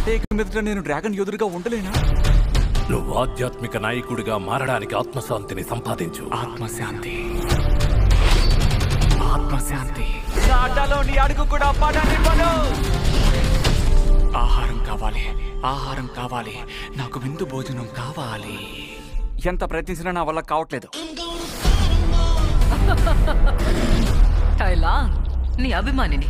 అంటే ఇక మీదట నేను డ్రాగన్ యోధుడిగా ఉండలేనా నువ్వు ఆధ్యాత్మిక నాయకుడిగా మారడానికి ఆత్మశాంతిని సంపాదించు ఆత్మశాంతి ఆత్మశాంతి నా అడ్డాలో నీ అడుగు కూడా పడనివ్వను ఆహారం కావాలి ఆహారం కావాలి నాకు విందు భోజనం కావాలి ఎంత ప్రయత్నించినా నా వల్ల కావట్లేదు టైలా నీ అభిమానిని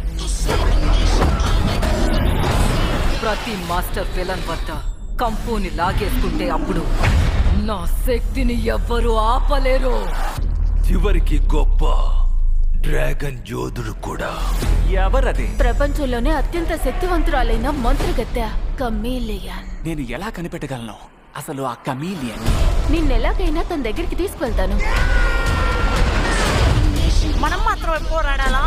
ప్రతి మాస్టర్ విలన్ వద్ద కంపుని లాగేసుకుంటే అప్పుడు నా శక్తిని ఎవ్వరూ ఆపలేరు చివరికి గొప్ప డ్రాగన్ యోధుడు కూడా ఎవరది ప్రపంచంలోనే అత్యంత శక్తివంతురాలైన మంత్రగత్తె కమీలియన్ నేను ఎలా కనిపెట్టగలను అసలు ఆ కమీలియన్ నిన్నెలాగైనా తన దగ్గరికి తీసుకువెళ్తాను మనం మాత్రమే పోరాడాలా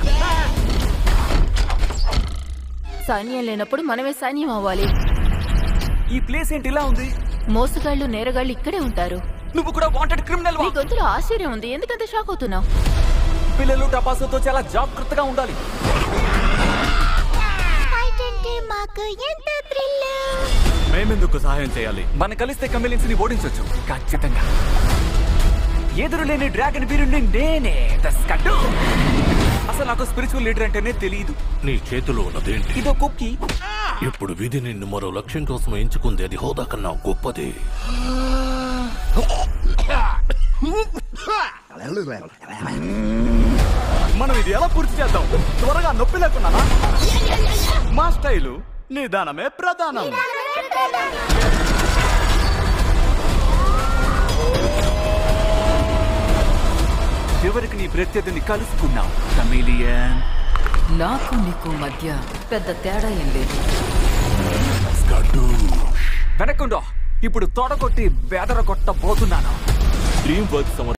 సైన్యం లేనప్పుడు మనమే సైన్యం అవ్వాలి ఈ ప్లేస్ ఏంటి ఇలా ఉంది మోసగాళ్ళు నేరగాళ్ళు ఇక్కడే ఉంటారు నువ్వు కూడా వాంటెడ్ క్రిమినల్ నీ గొంతులో ఆశ్చర్యం ఉంది ఎందుకంత షాక్ అవుతున్నావు పిల్లలు టపాసుతో చాలా జాగ్రత్తగా ఉండాలి మాకు ఎంత మేమెందుకు సహాయం చేయాలి మన కలిస్తే కమిలియన్స్ ని ఓడించొచ్చు ఖచ్చితంగా ఎదురు లేని డ్రాగన్ వీరుణ్ణి నేనే ద స్కడ్డు. అసలు నాకు స్పిరిచువల్ లీడర్ అంటేనే తెలియదు నీ చేతిలో ఉన్నదేంటి ఇదో కుక్కీ ఇప్పుడు విధి నిన్ను మరో లక్ష్యం కోసం ఎంచుకుంది అది హోదా కన్నా గొప్పది మనం ఇది ఎలా పూర్తి చేద్దాం త్వరగా నొప్పి లేకున్నా మా స్టైలు నిదానమే ప్రధానం చివరికి నీ ప్రత్యర్థిని కలుసుకున్నావు కమీలియన్ నాకు నీకు మధ్య పెద్ద తేడా ఏం లేదు వెనక్కుండో ఇప్పుడు తొడగొట్టి బెదరగొట్టబోతున్నాను డ్రీమ్ వర్క్